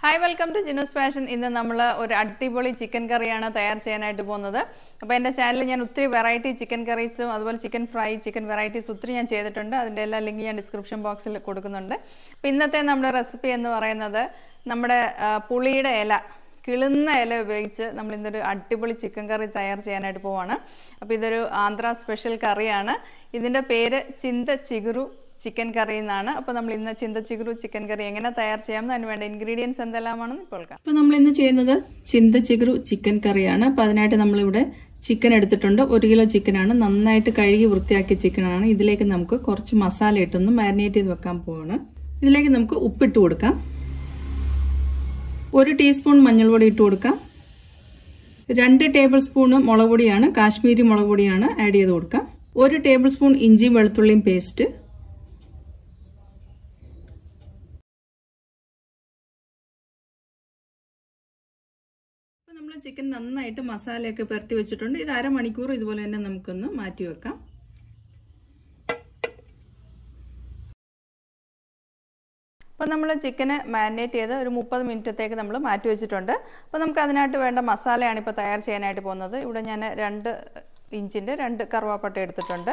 hi welcome to Jinu's fashion ഇന്ന് നമ്മൾ ഒരു അടിപൊളി ചിക്കൻ കറിയാണ് തയ്യാർ ചെയ്യാനായിട്ട് പോകുന്നത് അപ്പോൾ എൻ്റെ ചാനലിൽ ഞാൻ ഒത്തിരി വെറൈറ്റി ചിക്കൻ കറീസും അതുപോലെ ചിക്കൻ ഫ്രൈ ചിക്കൻ വെറൈറ്റീസ് ഒത്തിരി ഞാൻ ചെയ്തിട്ടുണ്ട് അതിൻ്റെ എല്ലാ ലിങ്ക് ഞാൻ ഡിസ്ക്രിപ്ഷൻ ബോക്സിൽ കൊടുക്കുന്നുണ്ട് അപ്പോൾ ഇന്നത്തെ നമ്മുടെ റെസിപ്പി എന്ന് പറയുന്നത് നമ്മുടെ ആ, പുളിയുടെ ഇല കിളുന്ന ഇല ഉപയോഗിച്ച് നമ്മൾ ഇന്നൊരു അടിപൊളി ചിക്കൻ കറി തയ്യാർ ചെയ്യാനായിട്ട് പോവാണ് അപ്പോൾ ഇതൊരു ആന്ധ്ര സ്പെഷ്യൽ കറിയാണ് ഇതിൻ്റെ പേര് ചിന്ത ചിഗുരു ചിക്കൻ കറി എന്നാണ് അപ്പോൾ നമ്മൾ ഇന്ന് ചിന്ത ചിഗുരു ചിക്കൻ കറി എങ്ങനെ തയ്യാർ ചെയ്യാം അതിന് വേണ്ട ഇൻഗ്രീഡിയൻസ് എന്തെല്ലാമാണെന്ന് ഇപ്പോൾ കേൾക്കാം അപ്പോൾ നമ്മൾ ഇന്ന് ചെയ്യുന്നത് ചിന്ത ചിഗുരു ചിക്കൻ കറിയാണ് അപ്പോൾ അതിനായിട്ട് നമ്മളിവിടെ ചിക്കൻ എടുത്തിട്ടുണ്ട് ഒരു കിലോ ചിക്കനാണ് നന്നായിട്ട് കഴുകി വൃത്തിയാക്കിയ ചിക്കനാണ് ഇതിലേക്ക് നമുക്ക് കുറച്ച് മസാല ഇട്ടൊന്ന് മാരിനേറ്റ് ചെയ്ത് വെക്കാൻ പോവാണ് ഇതിലേക്ക് നമുക്ക് ഉപ്പിട്ട് കൊടുക്കാം ഒരു ടീസ്പൂൺ മഞ്ഞൾപ്പൊടി ഇട്ട് കൊടുക്കാം രണ്ട് ടേബിൾ സ്പൂണ് മുളക് പൊടിയാണ് കാശ്മീരി മുളക് പൊടിയാണ് ആഡ് ചെയ്ത് കൊടുക്കാം ഒരു ടേബിൾ സ്പൂൺ ഇഞ്ചിയും വെളുത്തുള്ളിയും പേസ്റ്റ് അപ്പോൾ നമ്മൾ ചിക്കൻ നന്നായിട്ട് മസാലയൊക്കെ പുരട്ടി വെച്ചിട്ടുണ്ട് ഇത് അരമണിക്കൂർ ഇതുപോലെ തന്നെ നമുക്കൊന്ന് മാറ്റി വെക്കാം അപ്പോൾ നമ്മൾ ചിക്കന് മാരിനേറ്റ് ചെയ്ത് ഒരു മുപ്പത് മിനിറ്റത്തേക്ക് നമ്മൾ മാറ്റി വെച്ചിട്ടുണ്ട് അപ്പോൾ നമുക്ക് അതിനായിട്ട് വേണ്ട മസാലയാണ് ഇപ്പോൾ തയ്യാർ ചെയ്യാനായിട്ട് പോകുന്നത് ഇവിടെ ഞാൻ രണ്ട് ഇഞ്ചിൻ്റെ രണ്ട് കറുവാപ്പട്ട എടുത്തിട്ടുണ്ട്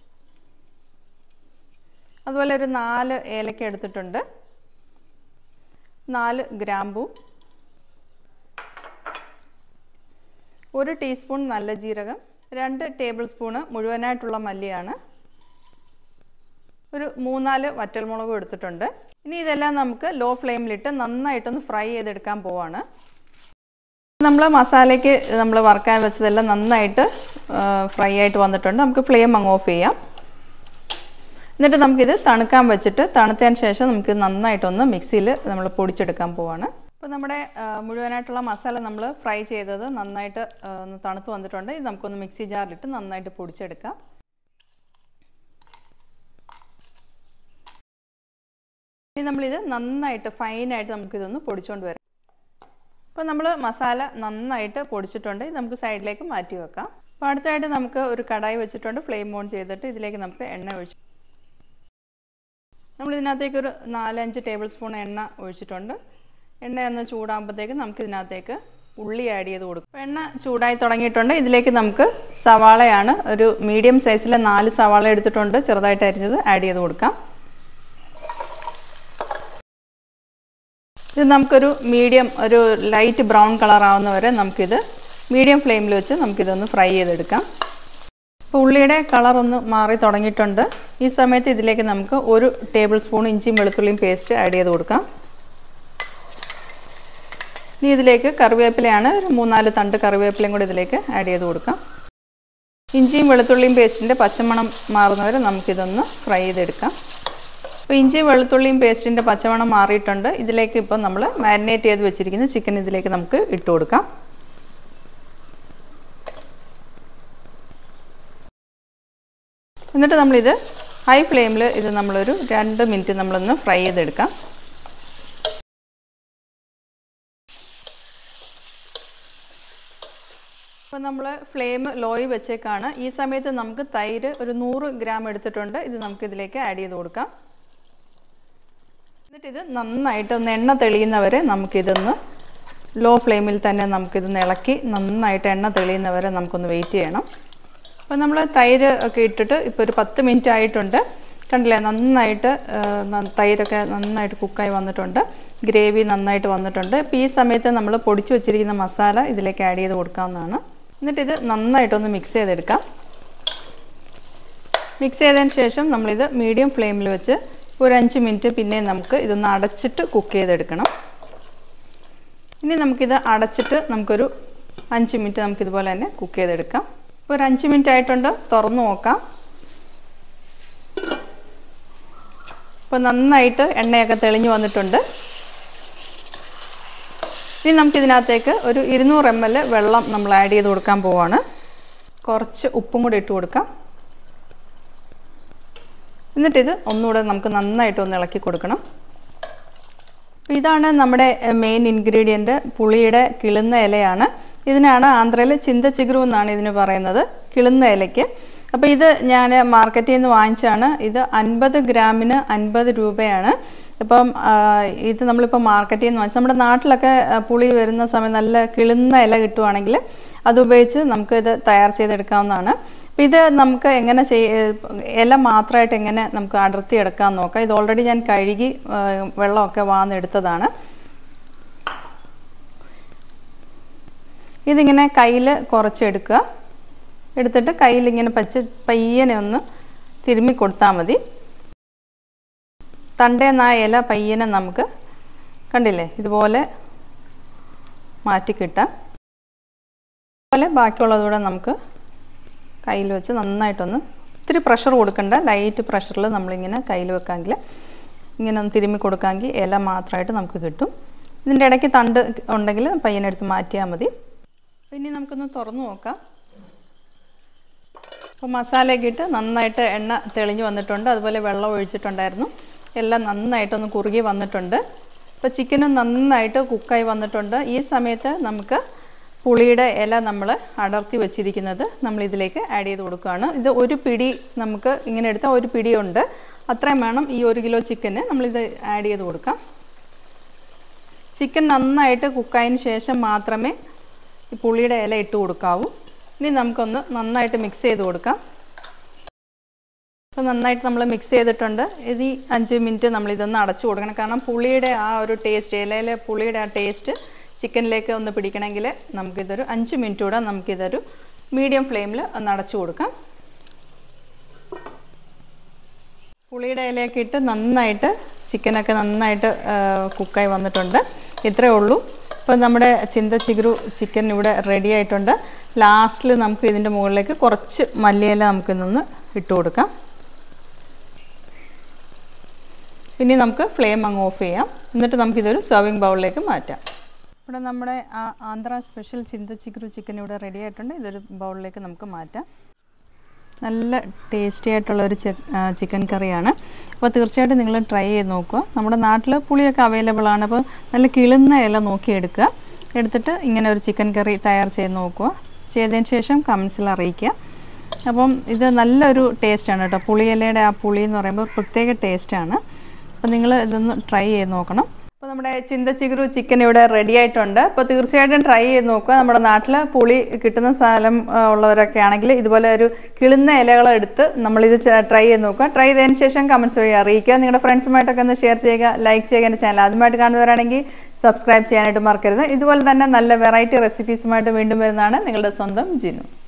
അതുപോലെ ഒരു നാല് ഏലക്ക എടുത്തിട്ടുണ്ട് നാല് ഗ്രാമ്പു ഒരു ടീസ്പൂൺ നല്ല ജീരകം രണ്ട് ടേബിൾ സ്പൂണ് മുഴുവനായിട്ടുള്ള മല്ലിയാണ് ഒരു മൂന്നാല് വറ്റൽമുളകും എടുത്തിട്ടുണ്ട് ഇനി ഇതെല്ലാം നമുക്ക് ലോ ഫ്ലെയിമിലിട്ട് നന്നായിട്ടൊന്ന് ഫ്രൈ ചെയ്തെടുക്കാൻ പോവാണ് നമ്മൾ മസാലയ്ക്ക് നമ്മൾ വറുക്കാൻ വെച്ചതെല്ലാം നന്നായിട്ട് ഫ്രൈ ആയിട്ട് വന്നിട്ടുണ്ട് നമുക്ക് ഫ്ലെയിം അങ്ങ് ഓഫ് ചെയ്യാം എന്നിട്ട് നമുക്കിത് തണുക്കാൻ വെച്ചിട്ട് തണുത്തതിന് ശേഷം നമുക്ക് നന്നായിട്ടൊന്ന് മിക്സിയിൽ നമ്മൾ പൊടിച്ചെടുക്കാൻ പോവാണ് അപ്പോൾ നമ്മുടെ മുഴുവനായിട്ടുള്ള മസാല നമ്മൾ ഫ്രൈ ചെയ്തത് നന്നായിട്ട് ഒന്ന് തണുത്ത് വന്നിട്ടുണ്ട് ഇത് നമുക്കൊന്ന് മിക്സി ജാറിലിട്ട് നന്നായിട്ട് പൊടിച്ചെടുക്കാം ഇനി നമ്മളിത് നന്നായിട്ട് ഫൈനായിട്ട് നമുക്കിതൊന്ന് പൊടിച്ചുകൊണ്ട് വരാം അപ്പോൾ നമ്മൾ മസാല നന്നായിട്ട് പൊടിച്ചിട്ടുണ്ട് ഇത് നമുക്ക് സൈഡിലേക്ക് മാറ്റി വെക്കാം അപ്പോൾ അടുത്തായിട്ട് നമുക്ക് ഒരു കടായി വെച്ചിട്ടുണ്ട് ഫ്ലെയിം ഓൺ ചെയ്തിട്ട് ഇതിലേക്ക് നമുക്ക് എണ്ണ ഒഴിച്ചു നമ്മൾ ഇതിനകത്തേക്ക് ഒരു നാലഞ്ച് ടേബിൾ സ്പൂൺ എണ്ണ ഒഴിച്ചിട്ടുണ്ട് എണ്ണ ഒന്ന് ചൂടാകുമ്പോഴത്തേക്ക് നമുക്ക് ഇതിനകത്തേക്ക് ഉള്ളി ആഡ് ചെയ്ത് കൊടുക്കും അപ്പോൾ എണ്ണ ചൂടായി തുടങ്ങിയിട്ടുണ്ട് ഇതിലേക്ക് നമുക്ക് സവാളയാണ് ഒരു മീഡിയം സൈസിലെ നാല് സവാള എടുത്തിട്ടുണ്ട് ചെറുതായിട്ട് അരിഞ്ഞത് ആഡ് ചെയ്ത് കൊടുക്കാം ഇത് നമുക്കൊരു മീഡിയം ഒരു ലൈറ്റ് ബ്രൗൺ കളർ ആവുന്ന വരെ നമുക്കിത് മീഡിയം ഫ്ലെയിമിൽ വെച്ച് നമുക്കിതൊന്ന് ഫ്രൈ ചെയ്തെടുക്കാം അപ്പോൾ ഉള്ളിയുടെ കളർ ഒന്ന് മാറി തുടങ്ങിയിട്ടുണ്ട് ഈ സമയത്ത് ഇതിലേക്ക് നമുക്ക് ഒരു ടേബിൾ സ്പൂൺ ഇഞ്ചിയും വെളുത്തുള്ളിയും പേസ്റ്റ് ആഡ് ചെയ്ത് കൊടുക്കാം ഇനി ഇതിലേക്ക് കറിവേപ്പിലയാണ് ഒരു മൂന്നാല് തണ്ട് കറിവേപ്പിലയും കൂടി ഇതിലേക്ക് ആഡ് ചെയ്ത് കൊടുക്കാം ഇഞ്ചിയും വെളുത്തുള്ളിയും പേസ്റ്റിൻ്റെ പച്ചമണം മാറുന്നവരെ നമുക്കിതൊന്ന് ഫ്രൈ ചെയ്തെടുക്കാം അപ്പോൾ ഇഞ്ചി വെളുത്തുള്ളിയും പേസ്റ്റിൻ്റെ പച്ചമണം മാറിയിട്ടുണ്ട് ഇതിലേക്ക് ഇപ്പോൾ നമ്മൾ മാരിനേറ്റ് ചെയ്ത് വെച്ചിരിക്കുന്ന ചിക്കൻ ഇതിലേക്ക് നമുക്ക് ഇട്ട് കൊടുക്കാം എന്നിട്ട് നമ്മളിത് ഹൈ ഫ്ലെയിമിൽ ഇത് നമ്മളൊരു രണ്ട് മിനിറ്റ് നമ്മളൊന്ന് ഫ്രൈ ചെയ്തെടുക്കാം അപ്പോൾ നമ്മൾ ഫ്ലെയിം ലോയിൽ വെച്ചേക്കാണ് ഈ സമയത്ത് നമുക്ക് തൈര് ഒരു നൂറ് ഗ്രാം എടുത്തിട്ടുണ്ട് ഇത് നമുക്ക് ഇതിലേക്ക് ആഡ് ചെയ്ത് കൊടുക്കാം എന്നിട്ട് ഇത് നന്നായിട്ട് ഒന്ന് എണ്ണ തെളിയുന്നവരെ നമുക്കിതൊന്ന് ലോ ഫ്ലെയിമിൽ തന്നെ നമുക്കിതൊന്ന് ഇളക്കി നന്നായിട്ട് എണ്ണ തെളിയുന്നവരെ നമുക്കൊന്ന് വെയിറ്റ് ചെയ്യണം അപ്പോൾ നമ്മൾ തൈര് ഒക്കെ ഇട്ടിട്ട് ഇപ്പോൾ ഒരു പത്ത് മിനിറ്റ് ആയിട്ടുണ്ട് കണ്ടില്ലേ നന്നായിട്ട് തൈരൊക്കെ നന്നായിട്ട് കുക്കായി വന്നിട്ടുണ്ട് ഗ്രേവി നന്നായിട്ട് വന്നിട്ടുണ്ട് ഇപ്പോൾ ഈ സമയത്ത് നമ്മൾ പൊടിച്ചു വെച്ചിരിക്കുന്ന മസാല ഇതിലേക്ക് ആഡ് ചെയ്ത് കൊടുക്കാവുന്നതാണ് എന്നിട്ട് ഇത് നന്നായിട്ടൊന്ന് മിക്സ് ചെയ്തെടുക്കാം മിക്സ് ചെയ്തതിന് ശേഷം നമ്മളിത് മീഡിയം ഫ്ലെയിമിൽ വെച്ച് ഒരു അഞ്ച് മിനിറ്റ് പിന്നെ നമുക്ക് ഇതൊന്ന് അടച്ചിട്ട് കുക്ക് ചെയ്തെടുക്കണം ഇനി നമുക്കിത് അടച്ചിട്ട് നമുക്കൊരു അഞ്ച് മിനിറ്റ് നമുക്കിതുപോലെ തന്നെ കുക്ക് ചെയ്തെടുക്കാം ഒരു അഞ്ച് മിനിറ്റ് ആയിട്ടുണ്ട് തുറന്നു നോക്കാം ഇപ്പോൾ നന്നായിട്ട് എണ്ണയൊക്കെ തെളിഞ്ഞു വന്നിട്ടുണ്ട് ഇനി നമുക്കിതിനകത്തേക്ക് ഒരു ഇരുന്നൂറ് എം എൽ വെള്ളം നമ്മൾ ആഡ് ചെയ്ത് കൊടുക്കാൻ പോവാണ് കുറച്ച് ഉപ്പും കൂടി ഇട്ട് കൊടുക്കാം എന്നിട്ടിത് ഒന്നുകൂടെ നമുക്ക് നന്നായിട്ട് ഒന്ന് ഇളക്കി കൊടുക്കണം അപ്പോൾ ഇതാണ് നമ്മുടെ മെയിൻ ഇൻഗ്രീഡിയൻറ്റ് പുളിയുടെ കിളുന്ന ഇലയാണ് ഇതിനാണ് ആന്ധ്രയിൽ ചിന്തച്ചിഗുരു എന്നാണ് ഇതിന് പറയുന്നത് കിളുന്ന ഇലയ്ക്ക് അപ്പോൾ ഇത് ഞാൻ മാർക്കറ്റിൽ നിന്ന് വാങ്ങിച്ചാണ് ഇത് അൻപത് ഗ്രാമിന് അൻപത് രൂപയാണ് ഇപ്പം ആ, ഇത് നമ്മളിപ്പോൾ മാർക്കറ്റിൽ നിന്ന് വാങ്ങിച്ചു നമ്മുടെ നാട്ടിലൊക്കെ ആ, പുളി വരുന്ന സമയം നല്ല കിളുന്ന ഇല കിട്ടുവാണെങ്കിൽ അതുപയോഗിച്ച് നമുക്ക് ഇത് തയ്യാർ ചെയ്തെടുക്കാവുന്നതാണ് അപ്പോൾ ഇത് നമുക്ക് എങ്ങനെ ചെയ്യ ഇല മാത്രമായിട്ട് എങ്ങനെ നമുക്ക് അടർത്തി എടുക്കാൻ നോക്കാം ഇത് ഓൾറെഡി ഞാൻ കഴുകി ആ, വെള്ളമൊക്കെ വാന്നെടുത്തതാണ് ഇതിങ്ങനെ കയ്യിൽ കുറച്ചെടുക്കുക എടുത്തിട്ട് കയ്യിൽ ഇങ്ങനെ പച്ച പയ്യനെ ഒന്ന് തിരുമ്മി കൊടുത്താൽ മതി തണ്ടേന്ന് ആ ഇല പയ്യനെ നമുക്ക് കണ്ടില്ലേ ഇതുപോലെ മാറ്റി കിട്ടാം അതുപോലെ ബാക്കിയുള്ളതുകൂടെ നമുക്ക് കയ്യിൽ വെച്ച് നന്നായിട്ടൊന്ന് ഇത്തിരി പ്രഷർ കൊടുക്കണ്ട ലൈറ്റ് പ്രഷറിൽ നമ്മളിങ്ങനെ കയ്യിൽ വെക്കാമെങ്കിൽ ഇങ്ങനെ ഒന്ന് തിരുമ്മി കൊടുക്കാമെങ്കിൽ ഇല മാത്രമായിട്ട് നമുക്ക് കിട്ടും ഇതിൻ്റെ ഇടയ്ക്ക് തണ്ട് ഉണ്ടെങ്കിൽ പയ്യനെടുത്ത് മാറ്റിയാൽ മതി ഇനി നമുക്കൊന്ന് തുറന്നു നോക്കാം അപ്പോൾ മസാലയൊക്കെ ഇട്ട് നന്നായിട്ട് എണ്ണ തെളിഞ്ഞ് വന്നിട്ടുണ്ട് അതുപോലെ വെള്ളം ഒഴിച്ചിട്ടുണ്ടായിരുന്നു എല്ലാം നന്നായിട്ടൊന്ന് കുറുകി വന്നിട്ടുണ്ട് ഇപ്പോൾ ചിക്കനും നന്നായിട്ട് കുക്കായി വന്നിട്ടുണ്ട് ഈ സമയത്ത് നമുക്ക് പുളിയുടെ ഇല നമ്മൾ അടർത്തി വെച്ചിരിക്കുന്നത് നമ്മൾ ഇതിലേക്ക് ആഡ് ചെയ്ത് കൊടുക്കുകയാണ് ഇത് ഒരു പിടി നമുക്ക് ഇങ്ങനെ എടുത്താൽ ഒരു പിടിയുണ്ട് അത്രയും വേണം ഈ ഒരു കിലോ ചിക്കന് നമ്മളിത് ആഡ് ചെയ്ത് കൊടുക്കാം ചിക്കൻ നന്നായിട്ട് കുക്കായതിന് ശേഷം മാത്രമേ ഈ പുളിയുടെ ഇല ഇട്ട് കൊടുക്കാവൂ ഇനി നമുക്കൊന്ന് നന്നായിട്ട് മിക്സ് ചെയ്ത് കൊടുക്കാം അപ്പോൾ നന്നായിട്ട് നമ്മൾ മിക്സ് ചെയ്തിട്ടുണ്ട് ഇത് ഈ അഞ്ച് മിനിറ്റ് നമ്മൾ ഇതൊന്ന് അടച്ചു കൊടുക്കണം കാരണം പുളിയുടെ ആ ഒരു ടേസ്റ്റ് ഇലയിലെ പുളിയുടെ ആ ടേസ്റ്റ് ചിക്കനിലേക്ക് ഒന്ന് പിടിക്കണമെങ്കിൽ നമുക്കിതൊരു അഞ്ച് മിനിറ്റ് കൂടെ നമുക്കിതൊരു മീഡിയം ഫ്ലെയിമിൽ ഒന്ന് അടച്ചു കൊടുക്കാം പുളിയുടെ ഇലയൊക്കെ ഇട്ട് നന്നായിട്ട് ചിക്കനൊക്കെ നന്നായിട്ട് കുക്കായി വന്നിട്ടുണ്ട് ഇത്രയേ ഉള്ളൂ ഇപ്പോൾ നമ്മുടെ ചിന്ത ചിഗുരു ചിക്കൻ ഇവിടെ റെഡി ആയിട്ടുണ്ട് ലാസ്റ്റിൽ നമുക്ക് ഇതിൻ്റെ മുകളിലേക്ക് കുറച്ച് മല്ലിയില നമുക്ക് നിന്ന് ഇട്ട് കൊടുക്കാം ഇനി നമുക്ക് ഫ്ലെയിം അങ്ങ് ഓഫ് ചെയ്യാം എന്നിട്ട് നമുക്കിതൊരു സെർവിങ് ബൗളിലേക്ക് മാറ്റാം ഇവിടെ നമ്മുടെ ആ ആന്ധ്ര സ്പെഷ്യൽ ചിന്ത ചിഗുരു ചിക്കൻ ഇവിടെ റെഡി ആയിട്ടുണ്ട് ഇതൊരു ബൗളിലേക്ക് നമുക്ക് മാറ്റാം നല്ല ടേസ്റ്റി ആയിട്ടുള്ള ഒരു ചിക്കൻ കറിയാണ് അപ്പോൾ തീർച്ചയായിട്ടും നിങ്ങൾ ട്രൈ ചെയ്ത് നോക്കുക നമ്മുടെ നാട്ടിൽ പുളിയൊക്കെ അവൈലബിൾ ആണ് അപ്പോൾ നല്ല കിളുന്ന ഇല നോക്കിയെടുക്കുക എടുത്തിട്ട് ഇങ്ങനെ ഒരു ചിക്കൻ കറി തയ്യാർ ചെയ്ത് നോക്കുക ചെയ്തതിന് ശേഷം കമൻസിൽ അറിയിക്കുക അപ്പം ഇത് നല്ലൊരു ടേസ്റ്റാണ് കേട്ടോ പുളിയിലയുടെ ആ പുളി എന്ന് പറയുമ്പോൾ പ്രത്യേക ടേസ്റ്റാണ് അപ്പോൾ നിങ്ങൾ ഇതൊന്ന് ട്രൈ ചെയ്ത് നോക്കണം അപ്പോൾ നമ്മുടെ ചിന്ത ചിഗുരു ചിക്കൻ ഇവിടെ റെഡി ആയിട്ടുണ്ട് അപ്പോൾ തീർച്ചയായിട്ടും ട്രൈ ചെയ്ത് നോക്കുക നമ്മുടെ നാട്ടിൽ പുളി കിട്ടുന്ന സ്ഥലം ആ, ഉള്ളവരൊക്കെ ആണെങ്കിൽ ഇതുപോലെ ഒരു കിളുന്ന ഇലകൾ എടുത്ത് നമ്മളിത് ട്രൈ ചെയ്ത് നോക്കുക ട്രൈ ചെയ്തതിന് ശേഷം കമൻസ് വഴി അറിയിക്കുക നിങ്ങളുടെ ഫ്രണ്ട്സുമായിട്ടൊക്കെ ഒന്ന് ഷെയർ ചെയ്യുക ലൈക്ക് ചെയ്യുക എൻ്റെ ചാനൽ ആദ്യമായിട്ട് കാണുന്നവരാണെങ്കിൽ സബ്സ്ക്രൈബ് ചെയ്യാനായിട്ട് മറക്കരുത് ഇതുപോലെ തന്നെ നല്ല വെറൈറ്റി റെസിപ്പീസുമായിട്ട് വീണ്ടും വരുന്നതാണ് നിങ്ങളുടെ സ്വന്തം ജിനു